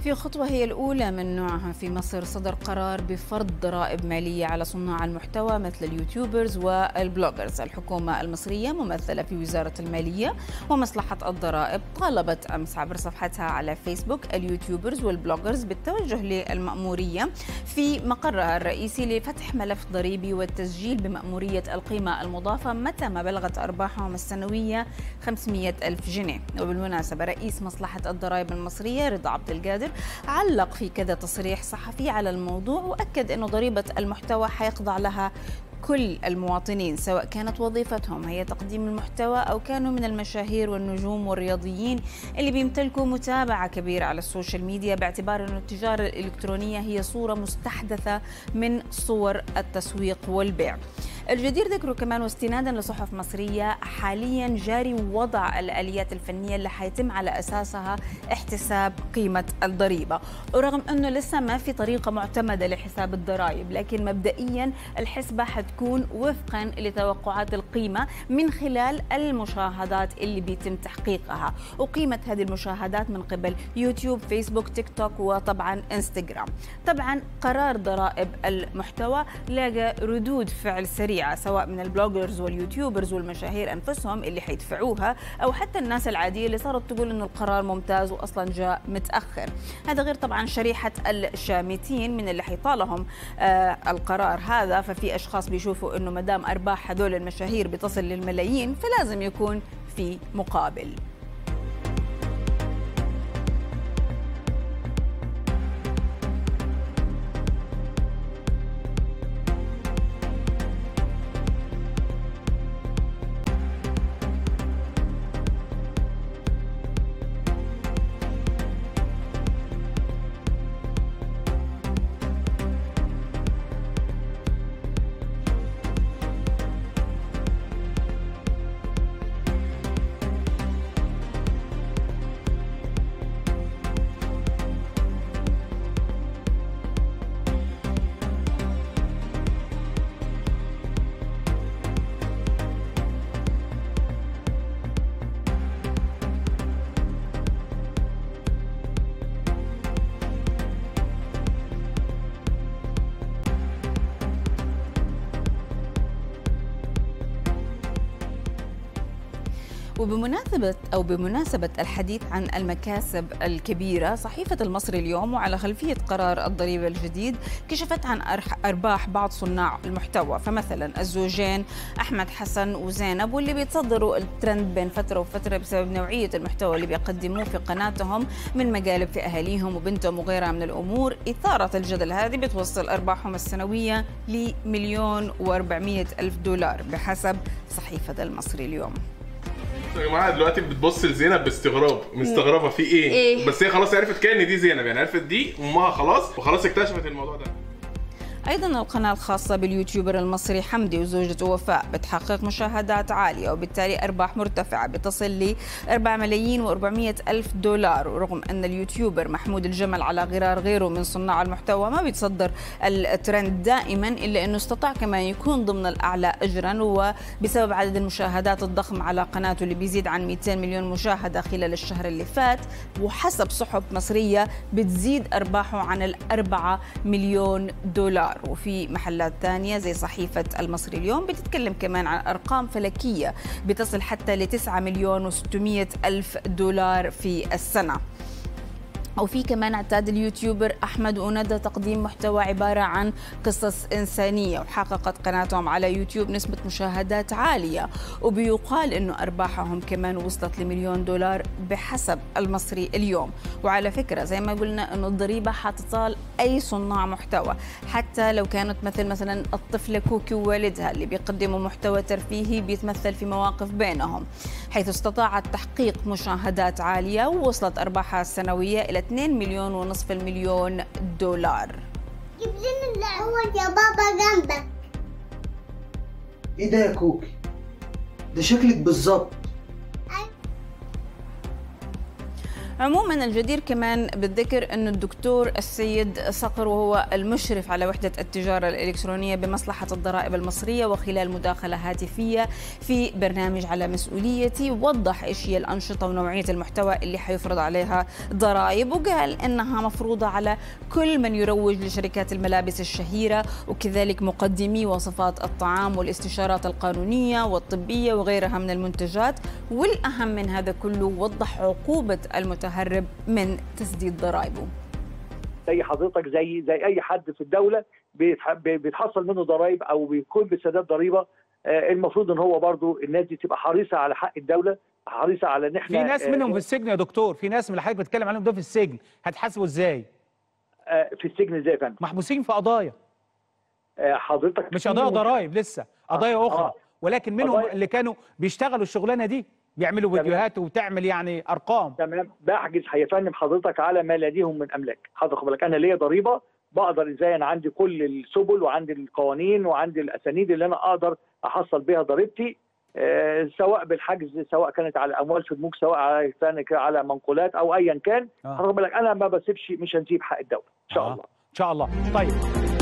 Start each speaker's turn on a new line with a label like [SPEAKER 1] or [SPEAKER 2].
[SPEAKER 1] في خطوة هي الأولى من نوعها في مصر صدر قرار بفرض ضرائب مالية على صناع المحتوى مثل اليوتيوبرز والبلوجرز الحكومة المصرية ممثلة في وزارة المالية ومصلحة الضرائب طالبت أمس عبر صفحتها على فيسبوك اليوتيوبرز والبلوجرز بالتوجه للمأمورية في مقرها الرئيسي لفتح ملف ضريبي والتسجيل بمأمورية القيمة المضافة متى ما بلغت أرباحهم السنوية 500 ألف جنيه وبالمناسبة رئيس مصلحة الضرائب المصرية رضا عبد القادر علق في كذا تصريح صحفي على الموضوع وأكد أن ضريبة المحتوى حيخضع لها كل المواطنين سواء كانت وظيفتهم هي تقديم المحتوى أو كانوا من المشاهير والنجوم والرياضيين اللي بيمتلكوا متابعة كبيرة على السوشيال ميديا باعتبار أن التجارة الإلكترونية هي صورة مستحدثة من صور التسويق والبيع الجدير ذكره كمان واستنادا لصحف مصرية حاليا جاري وضع الآليات الفنية اللي حيتم على أساسها احتساب قيمة الضريبة ورغم أنه لسه ما في طريقة معتمدة لحساب الضرائب لكن مبدئيا الحسبة حتكون وفقا لتوقعات القيمة من خلال المشاهدات اللي بيتم تحقيقها وقيمة هذه المشاهدات من قبل يوتيوب فيسبوك تيك توك وطبعا انستغرام طبعا قرار ضرائب المحتوى لاقى ردود فعل سريعة سواء من البلوجرز واليوتيوبرز والمشاهير انفسهم اللي حيدفعوها او حتى الناس العاديه اللي صارت تقول انه القرار ممتاز واصلا جاء متاخر هذا غير طبعا شريحه الشامتين من اللي حيطالهم آه القرار هذا ففي اشخاص بيشوفوا انه ما دام ارباح هذول المشاهير بتصل للملايين فلازم يكون في مقابل وبمناسبة أو بمناسبة الحديث عن المكاسب الكبيرة صحيفة المصري اليوم وعلى خلفية قرار الضريبة الجديد كشفت عن أرباح بعض صناع المحتوى فمثلا الزوجين أحمد حسن وزينب واللي بيتصدروا الترند بين فترة وفترة بسبب نوعية المحتوى اللي بيقدموه في قناتهم من مقالب في أهاليهم وبنتهم وغيرها من الأمور إثارة الجدل هذه بتوصل أرباحهم السنوية لمليون وأربعمية ألف دولار بحسب صحيفة المصري اليوم
[SPEAKER 2] يا جماعه دلوقتي بتبص لزينب باستغراب مستغربه في ايه؟,
[SPEAKER 1] إيه؟
[SPEAKER 2] بس هي خلاص عرفت كان دي زينب يعني عرفت دي امها خلاص وخلاص اكتشفت الموضوع ده
[SPEAKER 1] أيضا القناة الخاصة باليوتيوبر المصري حمدي وزوجته وفاء بتحقق مشاهدات عالية وبالتالي أرباح مرتفعة بتصل ل 4 ملايين و400 ألف دولار ورغم أن اليوتيوبر محمود الجمل على غرار غيره من صناع المحتوى ما بيتصدر الترند دائما إلا أنه استطاع كمان يكون ضمن الأعلى أجرا وبسبب عدد المشاهدات الضخم على قناته اللي بيزيد عن 200 مليون مشاهدة خلال الشهر اللي فات وحسب صحف مصرية بتزيد أرباحه عن الأربعة مليون دولار وفي محلات ثانية زي صحيفة المصري اليوم بتتكلم كمان عن أرقام فلكية بتصل حتى ل 9 مليون و600 ألف دولار في السنة وفي كمان اعتاد اليوتيوبر احمد وندى تقديم محتوى عباره عن قصص انسانيه وحققت قناتهم على يوتيوب نسبه مشاهدات عاليه وبيقال انه ارباحهم كمان وصلت لمليون دولار بحسب المصري اليوم وعلى فكره زي ما قلنا انه الضريبه حتطال اي صناع محتوى حتى لو كانت مثل مثلا الطفله كوكي ووالدها اللي بيقدموا محتوى ترفيهي بيتمثل في مواقف بينهم حيث استطاعت تحقيق مشاهدات عاليه ووصلت ارباحها السنويه الى 2 مليون ونصف المليون دولار
[SPEAKER 3] جيب لنا القهوة يا بابا جنبك
[SPEAKER 4] ايه ده يا كوكي ده شكلك بالظبط
[SPEAKER 1] عموما الجدير كمان بالذكر أن الدكتور السيد صقر وهو المشرف على وحدة التجارة الإلكترونية بمصلحة الضرائب المصرية وخلال مداخلة هاتفية في برنامج على مسؤوليتي وضح إيش هي الأنشطة ونوعية المحتوى اللي حيفرض عليها ضرائب وقال إنها مفروضة على كل من يروج لشركات الملابس الشهيرة وكذلك مقدمي وصفات الطعام والاستشارات القانونية والطبية وغيرها من المنتجات والأهم من هذا كله وضح عقوبة المتهرب من تسديد ضرائبه
[SPEAKER 4] زي حضرتك زي زي اي حد في الدوله بيتح- بيتحصل منه ضرائب او بيكون بسداد ضريبه آه، المفروض ان هو برضو الناس دي تبقى حريصه على حق الدوله حريصه على ان احنا
[SPEAKER 5] في ناس
[SPEAKER 4] آه،
[SPEAKER 5] منهم في السجن يا دكتور في ناس من اللي حضرتك بتتكلم عليهم ده في السجن هتحاسبوا ازاي
[SPEAKER 4] آه، في السجن ازاي يا فندم
[SPEAKER 5] محبوسين في قضايا
[SPEAKER 4] آه، حضرتك
[SPEAKER 5] مش
[SPEAKER 4] في
[SPEAKER 5] قضايا
[SPEAKER 4] مش-
[SPEAKER 5] ضرائب لسه قضايا
[SPEAKER 4] آه،
[SPEAKER 5] اخرى
[SPEAKER 4] آه.
[SPEAKER 5] ولكن منهم
[SPEAKER 4] قضايا-
[SPEAKER 5] اللي كانوا بيشتغلوا الشغلانه دي بيعملوا
[SPEAKER 4] تمام.
[SPEAKER 5] فيديوهات وتعمل يعني ارقام
[SPEAKER 4] تمام بحجز هيفنم حضرتك على ما لديهم من املاك حضرتك بالك انا ليا ضريبه بقدر ازاي انا عندي كل السبل وعندي القوانين وعندي الاسانيد اللي انا اقدر احصل بيها ضريبتي آه، سواء بالحجز سواء كانت على اموال في البنوك سواء على كانت على منقولات او ايا كان
[SPEAKER 5] آه.
[SPEAKER 4] حضرتك بالك انا ما بسيبش مش هنسيب حق الدوله ان شاء
[SPEAKER 5] آه.
[SPEAKER 4] الله
[SPEAKER 5] ان شاء الله طيب